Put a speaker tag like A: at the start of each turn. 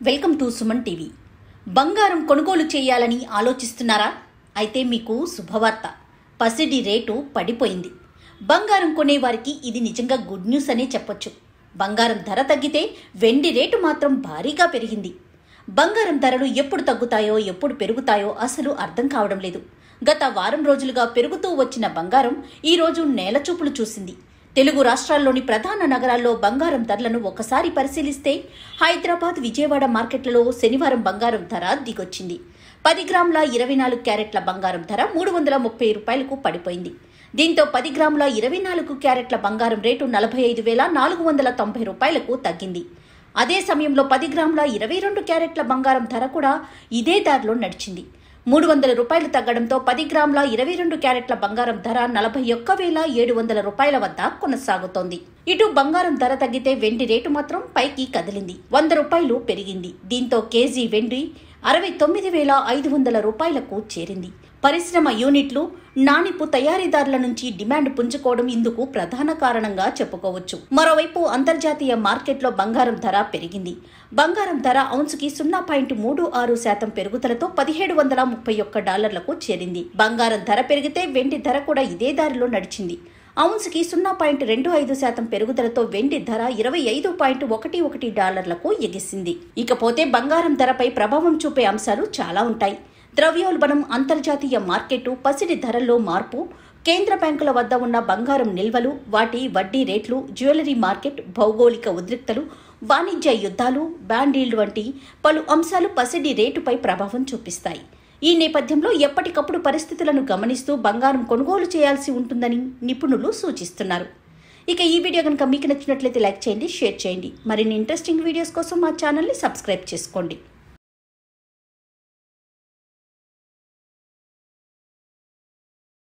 A: welcome to Suman TV బంగారం కొనుగోలు చేయాలని ఆలోచిస్తున్నారా అయితే మీకు శుభవార్త పసిడి రేటు పడిపోయింది బంగారం కొనేవారికి ఇది నిజంగా గుడ్ న్యూస్ అనే చెప్పొచ్చు బంగారం ధర తగ్గితే వెండి రేటు మాత్రం భారీగా పెరిగింది బంగారం ధరలు ఎప్పుడు తగ్గుతాయో ఎప్పుడు పెరుగుతాయో అసలు అర్థం కావడం లేదు గత వారం రోజులుగా పెరుగుతూ వచ్చిన బంగారం ఈ రోజు నేలచూపులు చూసింది తెలుగు రాష్ట్రాల్లోని ప్రధాన నగరాల్లో బంగారం ధరలను ఒకసారి పరిశీలిస్తే హైదరాబాద్ విజయవాడ మార్కెట్లలో శనివారం బంగారం ధర దిగొచ్చింది పది గ్రాముల ఇరవై నాలుగు క్యారెట్ల బంగారం ధర మూడు వందల ముప్పై రూపాయలకు పడిపోయింది దీంతో పది గ్రాముల ఇరవై నాలుగు క్యారెట్ల బంగారం రేటు నలభై ఐదు వేల నాలుగు వందల తొంభై రూపాయలకు తగ్గింది అదే సమయంలో పది గ్రాముల ఇరవై రెండు క్యారెట్ల బంగారం ధర కూడా ఇదే దారిలో నడిచింది మూడు వందల రూపాయలు తగ్గడంతో పది గ్రాముల ఇరవై రెండు క్యారెట్ల బంగారం ధర నలభై ఒక్క వేల ఏడు వందల రూపాయల వద్ద కొనసాగుతోంది ఇటు బంగారం ధర తగ్గితే వెండి రేటు మాత్రం పైకి కదిలింది వంద రూపాయలు పెరిగింది దీంతో కేజీ వెండి అరవై తొమ్మిది వేల ఐదు వందల రూపాయలకు చేరింది పరిశ్రమ యూనిట్లు నాణిపు తయారీదారుల నుంచి డిమాండ్ పుంజుకోవడం ఇందుకు ప్రధాన కారణంగా చెప్పుకోవచ్చు మరోవైపు అంతర్జాతీయ మార్కెట్లో బంగారం ధర పెరిగింది బంగారం ధర ఔన్సుకి సున్నా పాయింట్ మూడు ఆరు శాతం పెరుగుదలతో పదిహేడు వందల ముప్పై ఒక్క డాలర్లకు చేరింది బంగారం ధర పెరిగితే వెండి ధర కూడా ఇదే దారిలో నడిచింది ఔన్స్కి సున్నా పాయింట్ రెండు ఐదు శాతం పెరుగుదలతో వెండి ధర ఇరవై ఐదు పాయింట్ ఒకటి ఒకటి డాలర్లకు ఎగిసింది ఇకపోతే బంగారం ధరపై ప్రభావం చూపే అంశాలు చాలా ఉంటాయి ద్రవ్యోల్బణం అంతర్జాతీయ మార్కెట్ పసిడి ధరల్లో మార్పు కేంద్ర బ్యాంకుల వద్ద ఉన్న బంగారం నిల్వలు వాటి వడ్డీ రేట్లు జ్యువెలరీ మార్కెట్ భౌగోళిక ఉద్రిక్తలు వాణిజ్య యుద్ధాలు బ్యాండీల్డ్ వంటి పలు అంశాలు పసిడి రేటుపై ప్రభావం చూపిస్తాయి ఈ నేపథ్యంలో ఎప్పటికప్పుడు పరిస్థితులను గమనిస్తూ బంగారం కొనుగోలు చేయాల్సి ఉంటుందని నిపుణులు సూచిస్తున్నారు ఇక ఈ వీడియో కనుక మీకు నచ్చినట్లయితే లైక్ చేయండి షేర్ చేయండి మరిన్ని ఇంట్రెస్టింగ్ వీడియోస్ కోసం మా ఛానల్ని సబ్స్క్రైబ్ చేసుకోండి